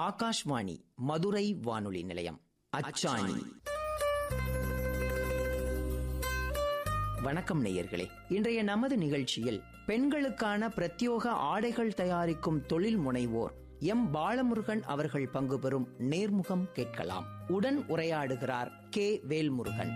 ஆகாஷ்வாணி மதுரை வானொலி நிலையம் அச்சாணி வணக்கம் நேயர்களே இன்றைய நமது நிகழ்ச்சியில் பெண்களுக்கான பிரத்யோக ஆடைகள் தயாரிக்கும் தொழில் முனைவோர் எம் பாலமுருகன் அவர்கள் பங்கு பெறும் நேர்முகம் கேட்கலாம் உடன் உரையாடுகிறார் கே வேல்முருகன்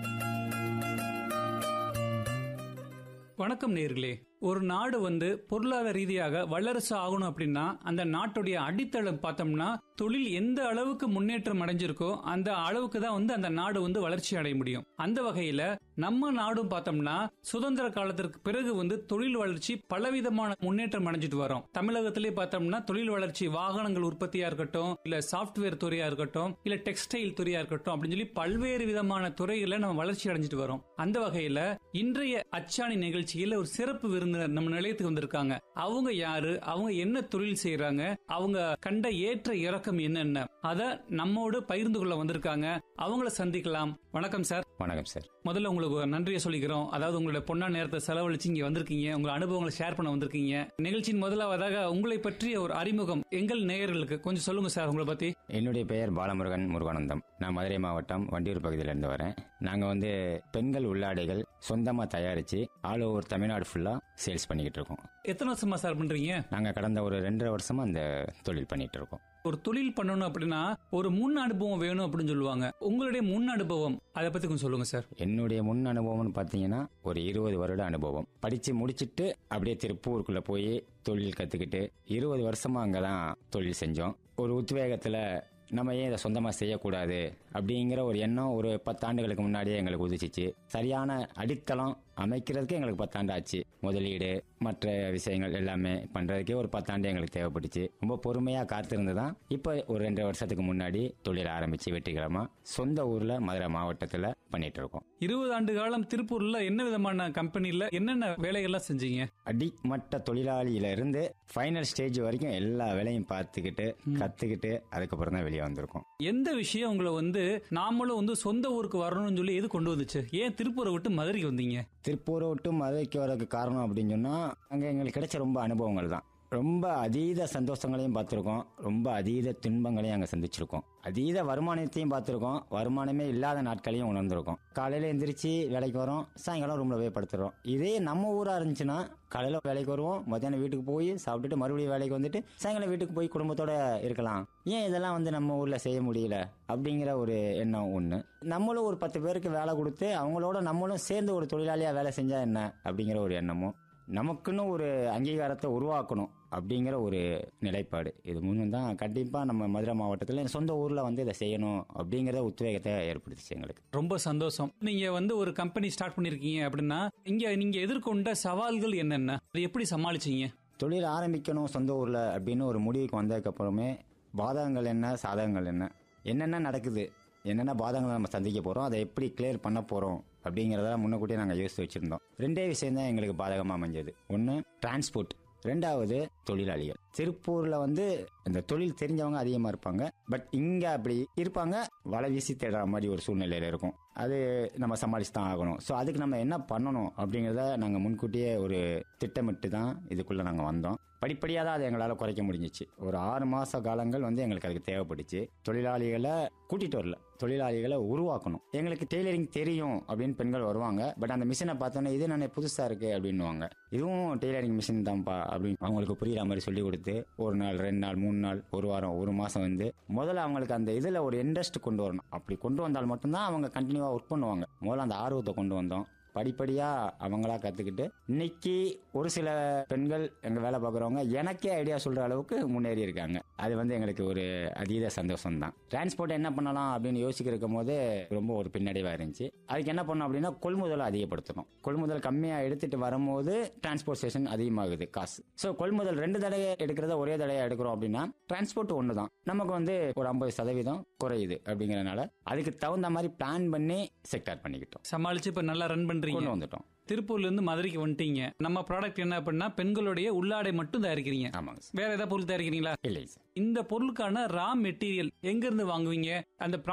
வணக்கம் நேர்களே ஒரு நாடு வந்து பொருளாதார ரீதியாக வல்லரசு ஆகணும் அப்படின்னா அந்த நாட்டுடைய அடித்தளம் பார்த்தோம்னா தொழில் எந்த அளவுக்கு முன்னேற்றம் அடைஞ்சிருக்கோ அந்த அளவுக்கு தான் வந்து அந்த நாடு வந்து வளர்ச்சி அடைய முடியும் அந்த வகையில நம்ம நாடும் பார்த்தோம்னா சுதந்திர காலத்திற்கு பிறகு வந்து தொழில் வளர்ச்சி பலவிதமான முன்னேற்றம் அடைஞ்சிட்டு வரோம் தமிழகத்திலே பார்த்தோம்னா தொழில் வளர்ச்சி வாகனங்கள் உற்பத்தியா இருக்கட்டும் இல்ல சாப்ட்வேர் துறையா இருக்கட்டும் இல்ல டெக்ஸ்டைல் துறையா இருக்கட்டும் அப்படின்னு சொல்லி பல்வேறு விதமான துறைகளை நம்ம வளர்ச்சி அடைஞ்சிட்டு வரோம் அந்த வகையில இன்றைய அச்சாணி நிகழ்ச்சியில ஒரு சிறப்பு விருந்தினர் நம்ம நிலையத்துக்கு வந்திருக்காங்க அவங்க யாரு அவங்க என்ன தொழில் செய்யறாங்க அவங்க கண்ட ஏற்ற இறக்கம் என்னென்ன அத நம்மோடு பகிர்ந்து கொள்ள வந்திருக்காங்க அவங்கள சந்திக்கலாம் வணக்கம் சார் வணக்கம் சார் முதல்ல உங்களுக்கு ஒரு நன்றியை சொல்லிக்கிறோம் அதாவது உங்களுடைய பொன்னா நேரத்தை செலவழிச்சு இங்க வந்திருக்கீங்க உங்க அனுபவங்களை ஷேர் பண்ண வந்திருக்கீங்க நிகழ்ச்சியின் முதலாவதாக உங்களை பற்றிய ஒரு அறிமுகம் எங்கள் நேயர்களுக்கு கொஞ்சம் சொல்லுங்க சார் உங்களை பத்தி என்னுடைய பெயர் பாலமுருகன் முருகானந்தம் நான் மதுரை மாவட்டம் வண்டியூர் பகுதியிலேருந்து வரேன் நாங்கள் வந்து பெண்கள் உள்ளாடைகள் சொந்தமாக தயாரித்து ஆல் ஓவர் தமிழ்நாடு ஃபுல்லாக சேல்ஸ் பண்ணிக்கிட்டு இருக்கோம் எத்தனை வருஷமா சார் பண்றீங்க நாங்கள் கடந்த ஒரு ரெண்டரை வருஷமாக அந்த தொழில் பண்ணிட்டு இருக்கோம் ஒரு தொழில் பண்ணணும் அப்படின்னா ஒரு முன் அனுபவம் வேணும் அப்படின்னு சொல்லுவாங்க உங்களுடைய முன் அனுபவம் அதை பத்தி கொஞ்சம் சொல்லுங்க சார் என்னுடைய முன் அனுபவம்னு பார்த்தீங்கன்னா ஒரு இருபது வருட அனுபவம் படித்து முடிச்சிட்டு அப்படியே திருப்பூருக்குள்ளே போய் தொழில் கற்றுக்கிட்டு இருபது வருஷமாக அங்கே தான் தொழில் செஞ்சோம் ஒரு உத்வேகத்தில் நம்ம ஏன் இதை சொந்தமாக செய்யக்கூடாது அப்படிங்கிற ஒரு எண்ணம் ஒரு பத்தாண்டுகளுக்கு முன்னாடியே எங்களுக்கு உதிச்சிச்சு சரியான அடித்தளம் அமைக்கிறதுக்கு எங்களுக்கு பத்தாண்டு ஆச்சு முதலீடு மற்ற விஷயங்கள் எல்லாமே பண்ணுறதுக்கே ஒரு பத்தாண்டு எங்களுக்கு தேவைப்பட்டுச்சு ரொம்ப பொறுமையாக காத்திருந்து தான் இப்போ ஒரு ரெண்டு வருஷத்துக்கு முன்னாடி தொழில் ஆரம்பித்து வெற்றிகரமாக சொந்த ஊரில் மதுரை மாவட்டத்தில் பண்ணிட்டு இருக்கோம் இருபது ஆண்டு காலம் திருப்பூர்ல என்ன விதமான கம்பெனில என்னென்ன வேலைகள்லாம் செஞ்சீங்க அடிமட்ட தொழிலாளியில இருந்து ஃபைனல் ஸ்டேஜ் வரைக்கும் எல்லா வேலையும் பார்த்துக்கிட்டு கத்துக்கிட்டு அதுக்கப்புறம் தான் வெளியே வந்திருக்கோம் எந்த விஷயம் உங்களை வந்து நாமளும் வந்து சொந்த ஊருக்கு வரணும்னு சொல்லி எது கொண்டு வந்துச்சு ஏன் திருப்பூரை விட்டு மதுரைக்கு வந்தீங்க திருப்பூரை விட்டு மதுரைக்கு வரதுக்கு காரணம் அப்படின்னு சொன்னா அங்க எங்களுக்கு கிடைச்ச ரொம்ப அனுபவங்கள் தான் ரொம்ப அதீத சந்தோஷங்களையும் பார்த்துருக்கோம் ரொம்ப அதீத துன்பங்களையும் அங்கே சந்திச்சிருக்கோம் அதீத வருமானத்தையும் பார்த்துருக்கோம் வருமானமே இல்லாத நாட்களையும் உணர்ந்திருக்கோம் காலையில் எந்திரிச்சு வேலைக்கு வரோம் சாயங்காலம் ரூமில் போய் படுத்துறோம் இதே நம்ம ஊராக இருந்துச்சுன்னா காலையில் வேலைக்கு வருவோம் மத்தியானம் வீட்டுக்கு போய் சாப்பிட்டுட்டு மறுபடியும் வேலைக்கு வந்துட்டு சாயங்காலம் வீட்டுக்கு போய் குடும்பத்தோட இருக்கலாம் ஏன் இதெல்லாம் வந்து நம்ம ஊரில் செய்ய முடியல அப்படிங்கிற ஒரு எண்ணம் ஒன்று நம்மளும் ஒரு பத்து பேருக்கு வேலை கொடுத்து அவங்களோட நம்மளும் சேர்ந்து ஒரு தொழிலாளியாக வேலை செஞ்சா என்ன அப்படிங்கிற ஒரு எண்ணமும் நமக்குன்னு ஒரு அங்கீகாரத்தை உருவாக்கணும் அப்படிங்கிற ஒரு நிலைப்பாடு இது மூணு தான் கண்டிப்பாக நம்ம மதுரை மாவட்டத்தில் சொந்த ஊரில் வந்து இதை செய்யணும் அப்படிங்கிற உத்வேகத்தை ஏற்படுத்துச்சு எங்களுக்கு ரொம்ப சந்தோஷம் நீங்க வந்து ஒரு கம்பெனி ஸ்டார்ட் பண்ணிருக்கீங்க அப்படின்னா இங்க நீங்க எதிர்கொண்ட சவால்கள் என்னென்ன அதை எப்படி சமாளிச்சீங்க தொழில் ஆரம்பிக்கணும் சொந்த ஊரில் அப்படின்னு ஒரு முடிவுக்கு வந்ததுக்கப்புறமே பாதகங்கள் என்ன சாதகங்கள் என்ன என்னென்ன நடக்குது என்னென்ன பாதகங்களை நம்ம சந்திக்க போகிறோம் அதை எப்படி கிளியர் பண்ண போகிறோம் அப்படிங்கிறத முன்னக்கூட்டியே நாங்கள் யோசித்து வச்சுருந்தோம் ரெண்டே விஷயம் தான் எங்களுக்கு பாதகமாக அமைஞ்சது ஒன்று டிரான்ஸ்போர்ட் ரெண்டாவது தொழிலாளிகள் திருப்பூரில் வந்து இந்த தொழில் தெரிஞ்சவங்க அதிகமாக இருப்பாங்க பட் இங்கே அப்படி இருப்பாங்க வலை வீசி தேடுற மாதிரி ஒரு சூழ்நிலையில் இருக்கும் அது நம்ம சமாளிச்சு தான் ஆகணும் ஸோ அதுக்கு நம்ம என்ன பண்ணணும் அப்படிங்கிறத நாங்கள் முன்கூட்டியே ஒரு திட்டமிட்டு தான் இதுக்குள்ளே நாங்கள் வந்தோம் படிப்படியாக தான் அதை எங்களால் குறைக்க முடிஞ்சிச்சு ஒரு ஆறு மாத காலங்கள் வந்து எங்களுக்கு அதுக்கு தேவைப்பட்டுச்சு தொழிலாளிகளை கூட்டிகிட்டு வரல தொழிலாளிகளை உருவாக்கணும் எங்களுக்கு டெய்லரிங் தெரியும் அப்படின்னு பெண்கள் வருவாங்க பட் அந்த மிஷினை பார்த்தோன்னே இது நான் புதுசாக இருக்கு அப்படின்னுவாங்க இதுவும் டெய்லரிங் மிஷின் தான்ப்பா அப்படின்னு அவங்களுக்கு புரியுற மாதிரி சொல்லி கொடுத்து ஒரு நாள் ரெண்டு நாள் மூணு நாள் ஒரு வாரம் ஒரு மாதம் வந்து முதல்ல அவங்களுக்கு அந்த இதில் ஒரு இன்ட்ரெஸ்ட் கொண்டு வரணும் அப்படி கொண்டு வந்தால் மட்டும்தான் அவங்க கண்டினியூவாக ஒர்க் பண்ணுவாங்க முதல்ல அந்த ஆர்வத்தை கொண்டு வந்தோம் படிப்படியா அவங்களா கத்துக்கிட்டு இன்னைக்கு ஒரு சில பெண்கள் எங்க வேலை பார்க்குறவங்க எனக்கே ஐடியா சொல்ற அளவுக்கு முன்னேறி இருக்காங்க அது வந்து எங்களுக்கு ஒரு அதீத சந்தோஷம் தான் டிரான்ஸ்போர்ட் என்ன பண்ணலாம் அப்படின்னு யோசிக்கிறக்கும் போது ரொம்ப ஒரு பின்னடைவா இருந்துச்சு அதுக்கு என்ன பண்ணோம் அப்படின்னா கொள்முதலை அதிகப்படுத்தணும் கொள்முதல் கம்மியா எடுத்துட்டு வரும்போது டிரான்ஸ்போர்ட் ஸ்டேஷன் அதிகமாகுது காசு ஸோ கொள்முதல் ரெண்டு தடவை எடுக்கிறத ஒரே தடவை எடுக்கிறோம் அப்படின்னா டிரான்ஸ்போர்ட் ஒன்று தான் நமக்கு வந்து ஒரு ஐம்பது சதவீதம் குறையுது அப்படிங்கறதுனால அதுக்கு தகுந்த மாதிரி பிளான் பண்ணி செக்டார் பண்ணிக்கிட்டோம் சமாளிச்சு இப்ப நல்லா ரன் பண்றீங்க கொண்டு வந்துட்டோம் திருப்பூர்ல இருந்து மதுரைக்கு வந்துட்டீங்க நம்ம ப்ராடக்ட் என்ன அப்படின்னா பெண்களுடைய உள்ளாடை மட்டும் தயாரிக்கிறீங்க ஆமாங்க சார் வேற ஏதாவது பொருள் தயாரிக்கிறீங்களா இல்லை சார் இந்த பொருளுக்கான ரா மெட்டீரியல் எங்க இருந்து வாங்குவீங்க அந்த